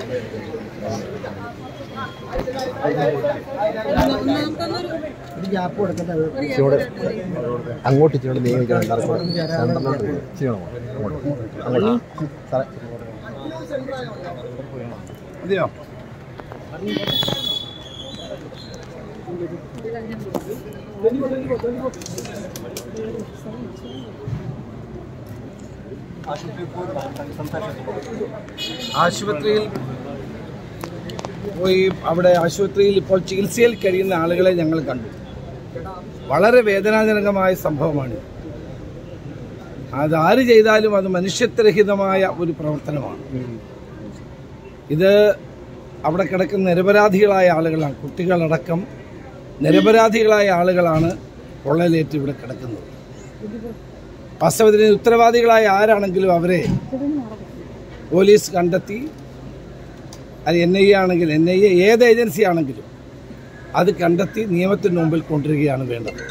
ഇച്ചിരൂടെ അങ്ങോട്ട് ഇച്ചിരി നീങ്ങിക്കണം എല്ലാവർക്കും രണ്ടെണ്ണം ചെയ്യണോ അങ്ങോട്ട് അങ്ങോട്ട് സാറേ അതെയോ ആശുപത്രിയിൽ പോയി അവിടെ ആശുപത്രിയിൽ ഇപ്പോൾ ചികിത്സയിൽ കഴിയുന്ന ആളുകളെ ഞങ്ങൾ കണ്ടു വളരെ വേദനാജനകമായ സംഭവമാണ് അത് ആര് ചെയ്താലും അത് മനുഷ്യത്വരഹിതമായ ഒരു പ്രവർത്തനമാണ് ഇത് അവിടെ കിടക്കുന്ന നിരപരാധികളായ ആളുകളാണ് കുട്ടികളടക്കം നിരപരാധികളായ ആളുകളാണ് പൊള്ളലേറ്റ് ഇവിടെ കിടക്കുന്നത് വാസ്തവത്തിൽ ഇതിന് ഉത്തരവാദികളായ ആരാണെങ്കിലും അവരെ പോലീസ് കണ്ടെത്തി അത് എൻ ഐ എ ആണെങ്കിൽ എൻ ഐ എ ഏത് ഏജൻസി ആണെങ്കിലും അത് കണ്ടെത്തി നിയമത്തിന് മുമ്പിൽ കൊണ്ടുവരികയാണ് വേണ്ടത്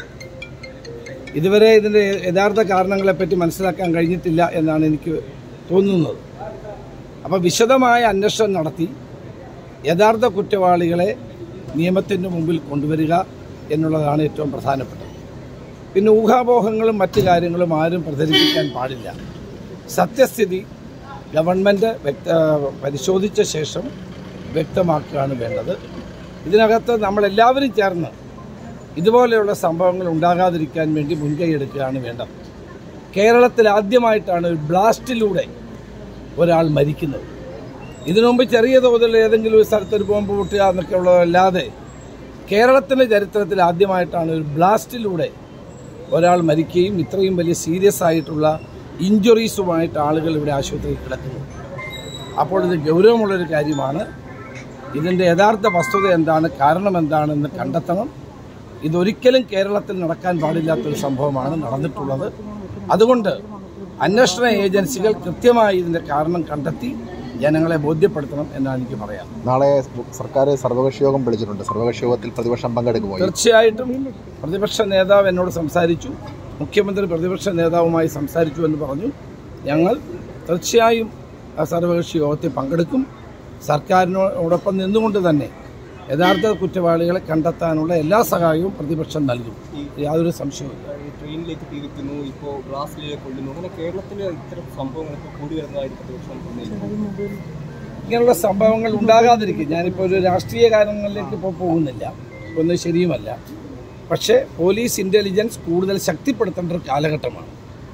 ഇതുവരെ ഇതിൻ്റെ യഥാർത്ഥ കാരണങ്ങളെപ്പറ്റി മനസ്സിലാക്കാൻ കഴിഞ്ഞിട്ടില്ല എന്നാണ് എനിക്ക് തോന്നുന്നത് അപ്പോൾ വിശദമായ അന്വേഷണം നടത്തി യഥാർത്ഥ കുറ്റവാളികളെ നിയമത്തിൻ്റെ മുമ്പിൽ കൊണ്ടുവരിക എന്നുള്ളതാണ് ഏറ്റവും പ്രധാനപ്പെട്ടത് പിന്നെ ഊഹാപോഹങ്ങളും മറ്റു കാര്യങ്ങളും ആരും പ്രചരിപ്പിക്കാൻ പാടില്ല സത്യസ്ഥിതി ഗവൺമെൻറ് വ്യക്ത പരിശോധിച്ച ശേഷം വ്യക്തമാക്കുകയാണ് വേണ്ടത് ഇതിനകത്ത് നമ്മളെല്ലാവരും ചേർന്ന് ഇതുപോലെയുള്ള സംഭവങ്ങൾ ഉണ്ടാകാതിരിക്കാൻ വേണ്ടി മുൻകൈ എടുക്കുകയാണ് വേണ്ടത് കേരളത്തിൽ ആദ്യമായിട്ടാണ് ഒരു ബ്ലാസ്റ്റിലൂടെ ഒരാൾ മരിക്കുന്നത് ഇതിനു മുമ്പ് ചെറിയ തോതിൽ ഏതെങ്കിലും ഒരു സ്ഥലത്ത് ഒരു ബോംബ് പൊട്ടുക എന്നൊക്കെ ഉള്ളതല്ലാതെ കേരളത്തിൻ്റെ ചരിത്രത്തിൽ ആദ്യമായിട്ടാണ് ഒരു ബ്ലാസ്റ്റിലൂടെ ഒരാൾ മരിക്കുകയും ഇത്രയും വലിയ സീരിയസ് ആയിട്ടുള്ള ഇഞ്ചുറീസുമായിട്ട് ആളുകൾ ഇവിടെ ആശുപത്രിയിൽ കിടക്കുന്നു അപ്പോൾ ഇത് ഗൗരവമുള്ളൊരു കാര്യമാണ് ഇതിൻ്റെ യഥാർത്ഥ വസ്തുത എന്താണ് കാരണം എന്താണെന്ന് കണ്ടെത്തണം ഇതൊരിക്കലും കേരളത്തിൽ നടക്കാൻ പാടില്ലാത്തൊരു സംഭവമാണ് നടന്നിട്ടുള്ളത് അതുകൊണ്ട് അന്വേഷണ ഏജൻസികൾ കൃത്യമായി ഇതിൻ്റെ കാരണം കണ്ടെത്തി ജനങ്ങളെ ബോധ്യപ്പെടുത്തണം എന്നാണ് എനിക്ക് പറയാം നാളെ സർക്കാർ സർവകക്ഷി യോഗം വിളിച്ചിട്ടുണ്ട് സർവകക്ഷി യോഗത്തിൽ പ്രതിപക്ഷം പങ്കെടുക്കുമോ തീർച്ചയായിട്ടും പ്രതിപക്ഷ നേതാവ് എന്നോട് സംസാരിച്ചു മുഖ്യമന്ത്രി പ്രതിപക്ഷ നേതാവുമായി സംസാരിച്ചു എന്ന് പറഞ്ഞു ഞങ്ങൾ തീർച്ചയായും ആ സർവകക്ഷി യോഗത്തിൽ പങ്കെടുക്കും സർക്കാരിനോടൊപ്പം നിന്നുകൊണ്ട് തന്നെ യഥാർത്ഥ കുറ്റവാളികളെ കണ്ടെത്താനുള്ള എല്ലാ സഹായവും പ്രതിപക്ഷം നൽകും യാതൊരു സംശയവുമില്ല ഈ ട്രെയിനിലേക്ക് തിരിക്കുന്നു ഇപ്പോൾ ഗ്ലാസ്സിലേക്ക് കൊള്ളുന്നു അങ്ങനെ കേരളത്തിൽ ഇത്തരം സംഭവങ്ങളൊക്കെ കൂടി വരുന്നതായിട്ട് പ്രതിപക്ഷം തോന്നിയിട്ടുണ്ട് ഇങ്ങനെയുള്ള സംഭവങ്ങൾ ഉണ്ടാകാതിരിക്കും ഞാനിപ്പോൾ ഒരു രാഷ്ട്രീയ കാര്യങ്ങളിലേക്ക് ഇപ്പോൾ പോകുന്നില്ല ഒന്നും ശരിയുമല്ല പക്ഷേ പോലീസ് ഇൻ്റലിജൻസ് കൂടുതൽ ശക്തിപ്പെടുത്തേണ്ട ഒരു കാലഘട്ടമാണ്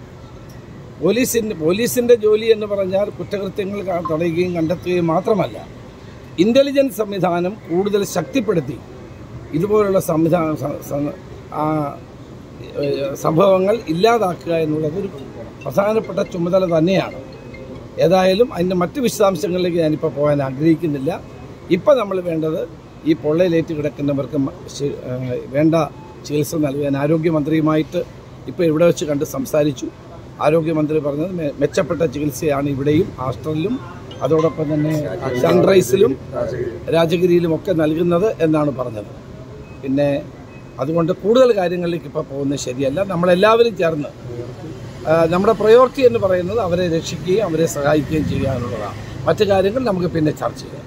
പോലീസിൻ്റെ പോലീസിൻ്റെ ജോലി എന്ന് പറഞ്ഞാൽ കുറ്റകൃത്യങ്ങൾ ക- തടയുകയും കണ്ടെത്തുകയും മാത്രമല്ല ഇൻ്റലിജൻസ് സംവിധാനം കൂടുതൽ ശക്തിപ്പെടുത്തി ഇതുപോലുള്ള സംവിധാന സ- സ- ആ, ഏഹ്, സംഭവങ്ങൾ ഇല്ലാതാക്കുക എന്നുള്ളത് ഒരു പ്രധാനപ്പെട്ട ചുമതല തന്നെയാണ് ഏതായാലും അതിൻ്റെ മറ്റ് വിശദാംശങ്ങളിലേക്ക് ഞാനിപ്പോൾ പോകാൻ ആഗ്രഹിക്കുന്നില്ല ഇപ്പം നമ്മൾ വേണ്ടത് ഈ പൊള്ളയിലേറ്റ് കിടക്കുന്നവർക്ക് മ- ശ- ഏഹ് വേണ്ട ചികിത്സ നൽകാൻ ആരോഗ്യമന്ത്രിയുമായിട്ട് ഇപ്പോൾ ഇവിടെ വെച്ച് കണ്ട് സംസാരിച്ചു ആരോഗ്യമന്ത്രി പറഞ്ഞത് മെ- മെച്ചപ്പെട്ട ചികിത്സയാണ് ഇവിടെയും ഹാസ്റ്റലിലും അതോടൊപ്പം തന്നെ സൺറൈസിലും രാജഗിരിയിലും ഒക്കെ നൽകുന്നത് എന്നാണ് പറഞ്ഞത് പിന്നെ അതുകൊണ്ട് കൂടുതൽ കാര്യങ്ങളിലേക്ക് ഇപ്പോൾ പോകുന്നത് ശരിയല്ല നമ്മളെല്ലാവരും ചേർന്ന് ആ, നമ്മുടെ പ്രയോറിറ്റി എന്ന് പറയുന്നത് അവരെ രക്ഷിക്കുകയും അവരെ സഹായിക്കുകയും ചെയ്യുക എന്നുള്ളതാണ് മറ്റു കാര്യങ്ങൾ നമുക്ക് പിന്നെ ചർച്ച ചെയ്യാം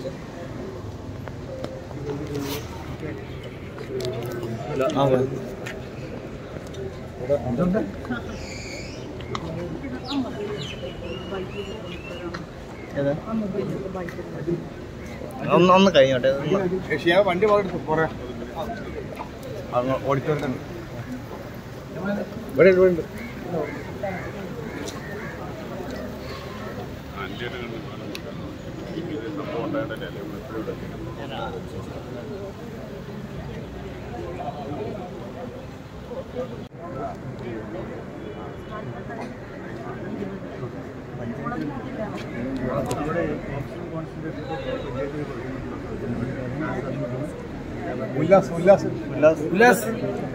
ഒന്ന് ഒന്ന് കഴിഞ്ഞോട്ടെ വണ്ടി കുറെ ഓഡിറ്റോറിയം ഇവിടെ ഇവിടെ ഉണ്ട് ഉല്ലാസ് ഉല്ലാസ് ഉല്ലാസ് ഉല്ലാസ്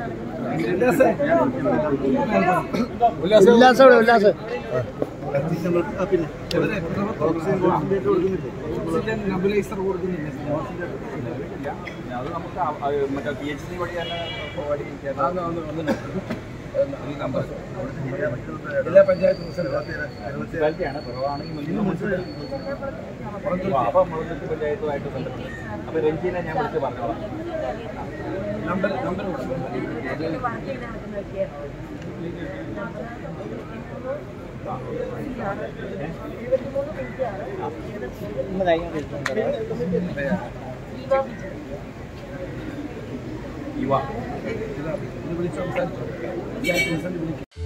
ഉല്ലാസ് ഉല്ലാസം ഉല്ലാസം നെബുലൈസർ കൊടുക്കുന്നില്ല അത് നമുക്ക് മറ്റേ പി എച്ച് ഡി വഴി തന്നെ ഈ നമ്പർ ജില്ലാ പഞ്ചായത്ത് പ്രസിഡന്റ് മുനിസിപ്പാലിറ്റിയാണ് കുറവാണെങ്കിൽ മുനിസിപ്പൽ അപ്പം മുനിസിപ്പൽ പഞ്ചായത്തുമായിട്ട് ബന്ധപ്പെട്ട് അപ്പോൾ രഞ്ജിനെ ഞാൻ വിളിച്ച് പറഞ്ഞോളാം നമ്പർ നമ്പർ കൊടുക്കും യുവ ഇത് വിളിച്ച് സംസാരിച്ചു പഞ്ചായത്ത് പ്രസിഡന്റ് വിളിക്കും